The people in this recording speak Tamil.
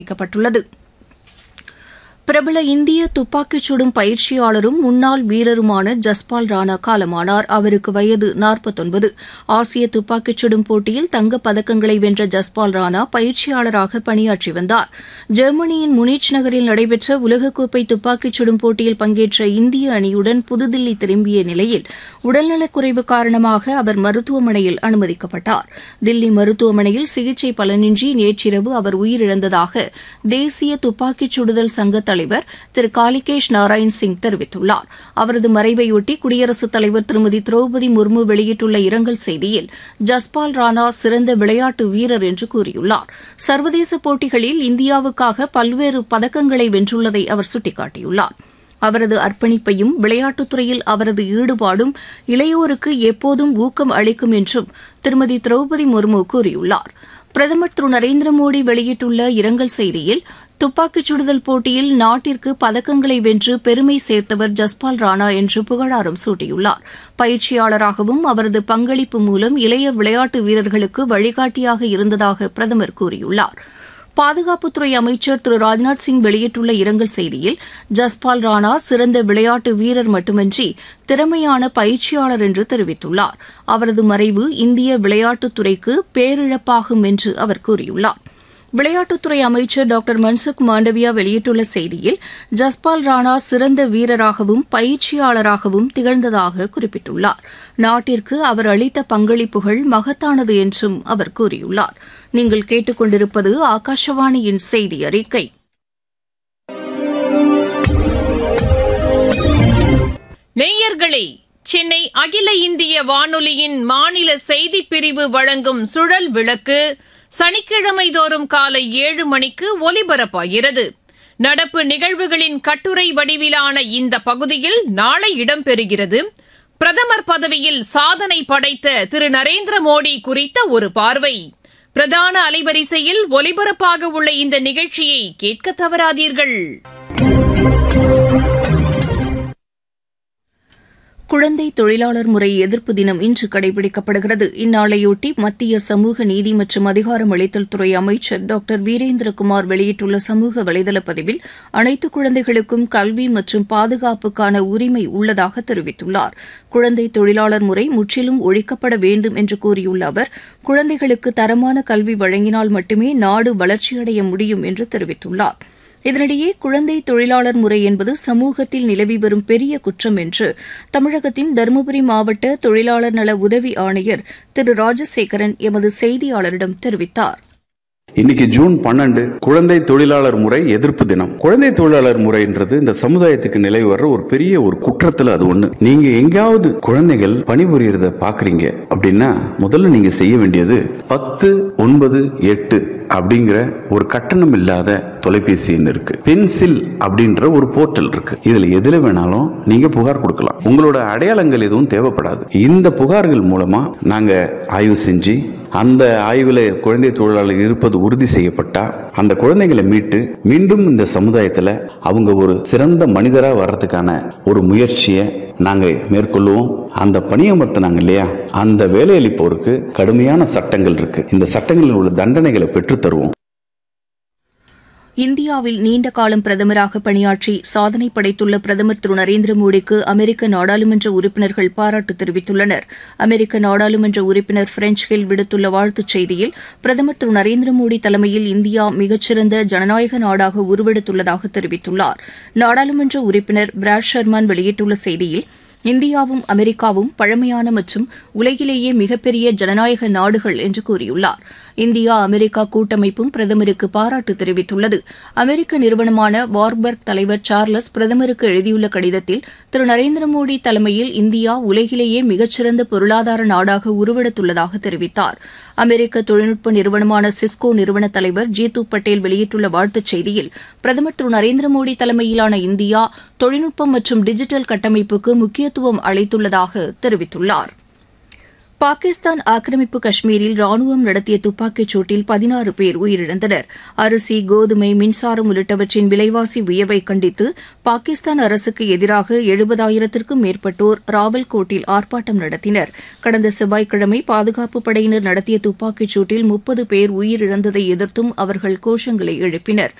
அறிவிக்கப்பட்டுள்ளது பிரபல இந்திய துப்பாக்கிச் சுடும் பயிற்சியாளரும் முன்னாள் வீரருமான ஜஸ்பால் ராணா காலமானார் அவருக்கு வயது நாற்பத்தொன்பது ஆசிய துப்பாக்கிச் சுடும் போட்டியில் தங்கப் பதக்கங்களை வென்ற ஜஸ்பால் ராணா பயிற்சியாளராக பணியாற்றி வந்தார் ஜெர்மனியின் முனிச் நகரில் நடைபெற்ற உலகக்கோப்பை துப்பாக்கிச் சுடும் போட்டியில் பங்கேற்ற இந்திய அணியுடன் புதுதில்லி திரும்பிய நிலையில் உடல்நலக்குறைவு காரணமாக அவர் மருத்துவமனையில் அனுமதிக்கப்பட்டார் தில்லி மருத்துவமனையில் சிகிச்சை பலனின்றி நேற்றிரவு அவர் உயிரிழந்ததாக தேசிய துப்பாக்கிச் சுடுதல் சங்க தலைவர் திரு காலிகேஷ் நாராயண் சிங் தெரிவித்துள்ளார் அவரது மறைவையொட்டி குடியரசுத் தலைவர் திருமதி திரௌபதி முர்மு வெளியிட்டுள்ள இரங்கல் செய்தியில் ஜஸ்பால் ராணா சிறந்த விளையாட்டு வீரர் என்று கூறியுள்ளார் சர்வதேச போட்டிகளில் இந்தியாவுக்காக பல்வேறு பதக்கங்களை வென்றுள்ளதை அவர் சுட்டிக்காட்டியுள்ளார் அவரது அர்ப்பணிப்பையும் விளையாட்டுத்துறையில் அவரது ஈடுபாடும் இளையோருக்கு எப்போதும் ஊக்கம் அளிக்கும் என்றும் திருமதி திரௌபதி முர்மு கூறியுள்ளார் பிரதமர் திரு நரேந்திர மோடி வெளியிட்டுள்ள இரங்கல் செய்தியில் துப்பாக்கிச் சுடுதல் போட்டியில் நாட்டிற்கு பதக்கங்களை வென்று பெருமை சேர்த்தவர் ஜஸ்பால் ராணா என்று புகழாரம் சூட்டியுள்ளார் பயிற்சியாளராகவும் அவரது பங்களிப்பு மூலம் இளைய விளையாட்டு வீரர்களுக்கு வழிகாட்டியாக இருந்ததாக பிரதமர் கூறியுள்ளார் பாதுகாப்புத்துறை அமைச்சர் திரு ராஜ்நாத் சிங் வெளியிட்டுள்ள இரங்கல் செய்தியில் ஜஸ்பால் ராணா சிறந்த விளையாட்டு வீரர் மட்டுமின்றி திறமையான பயிற்சியாளர் என்று தெரிவித்துள்ளார் அவரது மறைவு இந்திய விளையாட்டுத்துறைக்கு பேரிழப்பாகும் என்று அவர் கூறியுள்ளார் விளையாட்டுத்துறை அமைச்சர் டாக்டர் மன்சுக் மாண்டவியா வெளியிட்டுள்ள செய்தியில் ஜஸ்பால் ராணா சிறந்த வீரராகவும் பயிற்சியாளராகவும் திகழ்ந்ததாக குறிப்பிட்டுள்ளார் நாட்டிற்கு அவர் அளித்த பங்களிப்புகள் மகத்தானது என்றும் அவர் கூறியுள்ளார் நீங்கள் கேட்டுக்கொண்டிருப்பது ஆகாஷவாணியின் செய்தி அறிக்கை நேயர்களே சென்னை அகில இந்திய வானொலியின் மாநில செய்திப் பிரிவு வழங்கும் சுழல் விளக்கு சனிக்கிழமை தோறும் காலை ஏழு மணிக்கு ஒலிபரப்பாகிறது நடப்பு நிகழ்வுகளின் கட்டுரை வடிவிலான இந்த பகுதியில் நாளை இடம்பெறுகிறது பிரதமர் பதவியில் சாதனை படைத்த திரு நரேந்திர மோடி குறித்த ஒரு பார்வை பிரதான அலைவரிசையில் ஒலிபரப்பாக உள்ள இந்த நிகழ்ச்சியை கேட்க தவறாதீர்கள் குழந்தை தொழிலாளர் முறை எதிர்ப்பு தினம் இன்று கடைபிடிக்கப்படுகிறது இந்நாளையொட்டி மத்திய சமூக நீதி மற்றும் அதிகாரமளித்தல் துறை அமைச்சர் டாக்டர் வீரேந்திரகுமார் வெளியிட்டுள்ள சமூக வலைதள பதிவில் அனைத்து குழந்தைகளுக்கும் கல்வி மற்றும் பாதுகாப்புக்கான உரிமை உள்ளதாக தெரிவித்துள்ளார் குழந்தை தொழிலாளர் முறை முற்றிலும் ஒழிக்கப்பட வேண்டும் என்று கூறியுள்ள அவர் குழந்தைகளுக்கு தரமான கல்வி வழங்கினால் மட்டுமே நாடு வளர்ச்சியடைய முடியும் என்று தெரிவித்துள்ளார் இதனிடையே குழந்தை தொழிலாளர் முறை என்பது சமூகத்தில் நிலவி வரும் பெரிய குற்றம் என்று தமிழகத்தின் தருமபுரி மாவட்ட தொழிலாளர் நல உதவி ஆணையர் திரு ராஜசேகரன் எமது செய்தியாளரிடம் தெரிவித்தார் இன்னைக்கு ஜூன் பன்னெண்டு குழந்தை தொழிலாளர் முறை எதிர்ப்பு தினம் குழந்தை தொழிலாளர் முறைன்றது இந்த சமுதாயத்துக்கு நிலவி வர்ற ஒரு பெரிய ஒரு குற்றத்துல அது ஒண்ணு நீங்க எங்கேயாவது குழந்தைகள் பணிபுரியறத பாக்குறீங்க அப்படின்னா முதல்ல நீங்க செய்ய வேண்டியது பத்து ஒன்பது எட்டு அப்படிங்கிற ஒரு கட்டணம் இல்லாத தொலைபேசி எண் இருக்கு பென்சில் அப்படின்ற ஒரு போர்ட்டல் இருக்கு இதுல எதுல வேணாலும் நீங்க புகார் கொடுக்கலாம் உங்களோட அடையாளங்கள் எதுவும் தேவைப்படாது இந்த புகார்கள் மூலமா நாங்க ஆய்வு செஞ்சு அந்த ஆய்வில் குழந்தை தொழிலாளர் இருப்பது உறுதி செய்யப்பட்டா அந்த குழந்தைகளை மீட்டு மீண்டும் இந்த சமுதாயத்தில் அவங்க ஒரு சிறந்த மனிதராக வர்றதுக்கான ஒரு முயற்சியை நாங்கள் மேற்கொள்வோம் அந்த பணியமர்த்தினாங்க இல்லையா அந்த வேலையளிப்போருக்கு கடுமையான சட்டங்கள் இருக்கு இந்த சட்டங்களில் உள்ள தண்டனைகளை பெற்றுத் தருவோம் இந்தியாவில் நீண்ட காலம் பிரதமராக பணியாற்றி சாதனை படைத்துள்ள பிரதமர் திரு நரேந்திர மோடிக்கு அமெரிக்க நாடாளுமன்ற உறுப்பினர்கள் பாராட்டு தெரிவித்துள்ளனர் அமெரிக்க நாடாளுமன்ற உறுப்பினர் பிரெஞ்ச் ஹில் விடுத்துள்ள வாழ்த்துச் செய்தியில் பிரதமர் திரு நரேந்திர மோடி தலைமையில் இந்தியா மிகச்சிறந்த ஜனநாயக நாடாக உருவெடுத்துள்ளதாக தெரிவித்துள்ளார் நாடாளுமன்ற உறுப்பினர் பிராட் ஷர்மான் வெளியிட்டுள்ள செய்தியில் இந்தியாவும் அமெரிக்காவும் பழமையான மற்றும் உலகிலேயே மிகப்பெரிய ஜனநாயக நாடுகள் என்று கூறியுள்ளார் இந்தியா அமெரிக்கா கூட்டமைப்பும் பிரதமருக்கு பாராட்டு தெரிவித்துள்ளது அமெரிக்க நிறுவனமான வார்பர்க் தலைவர் சார்லஸ் பிரதமருக்கு எழுதியுள்ள கடிதத்தில் திரு நரேந்திர மோடி தலைமையில் இந்தியா உலகிலேயே மிகச்சிறந்த பொருளாதார நாடாக உருவெடுத்துள்ளதாக தெரிவித்தார் அமெரிக்க தொழில்நுட்ப நிறுவனமான சிஸ்கோ நிறுவன தலைவர் ஜீது பட்டேல் வெளியிட்டுள்ள வாழ்த்துச் செய்தியில் பிரதமர் திரு நரேந்திர மோடி தலைமையிலான இந்தியா தொழில்நுட்பம் மற்றும் டிஜிட்டல் கட்டமைப்புக்கு முக்கியத்துவம் அளித்துள்ளதாக தெரிவித்துள்ளார் பாகிஸ்தான் ஆக்கிரமிப்பு காஷ்மீரில் ராணுவம் நடத்திய துப்பாக்கிச் சூட்டில் பதினாறு பேர் உயிரிழந்தனர் அரிசி கோதுமை மின்சாரம் உள்ளிட்டவற்றின் விலைவாசி உயர்வை கண்டித்து பாகிஸ்தான் அரசுக்கு எதிராக எழுபதாயிரத்திற்கும் மேற்பட்டோர் ராவல்கோட்டில் ஆர்ப்பாட்டம் நடத்தினர் கடந்த செவ்வாய்க்கிழமை பாதுகாப்பு படையினர் நடத்திய துப்பாக்கிச் சூட்டில் முப்பது பேர் உயிரிழந்ததை எதிர்த்தும் அவர்கள் கோஷங்களை எழுப்பினர்